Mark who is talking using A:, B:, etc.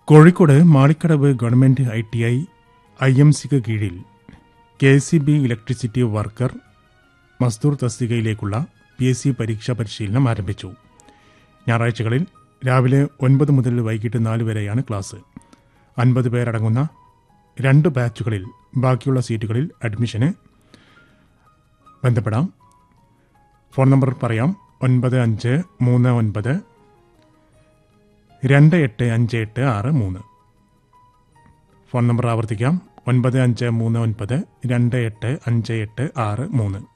A: Kozhikode Malikkadavu government I T I I M സിക്ക് കീഴിൽ K C B electricity worker മസ്ദൂർ തസ്തികയിലേക്കുള്ള പി എസ് സി പരീക്ഷാ പരിശീലനം ആരംഭിച്ചു ഞായറാഴ്ചകളിൽ രാവിലെ ഒൻപത് മുതൽ വൈകിട്ട് നാല് വരെയാണ് ക്ലാസ് അൻപത് പേരടങ്ങുന്ന രണ്ട് ബാച്ചുകളിൽ ബാക്കിയുള്ള സീറ്റുകളിൽ അഡ്മിഷന് ബന്ധപ്പെടാം ഫോൺ നമ്പർ പറയാം ഒൻപത് അഞ്ച് മൂന്ന് ഒൻപത് രണ്ട് എട്ട് അഞ്ച് എട്ട് ആറ് മൂന്ന് ഫോൺ നമ്പർ ആവർത്തിക്കാം ഒൻപത് അഞ്ച് മൂന്ന് ഒൻപത് രണ്ട് എട്ട് അഞ്ച് എട്ട് ആറ് മൂന്ന്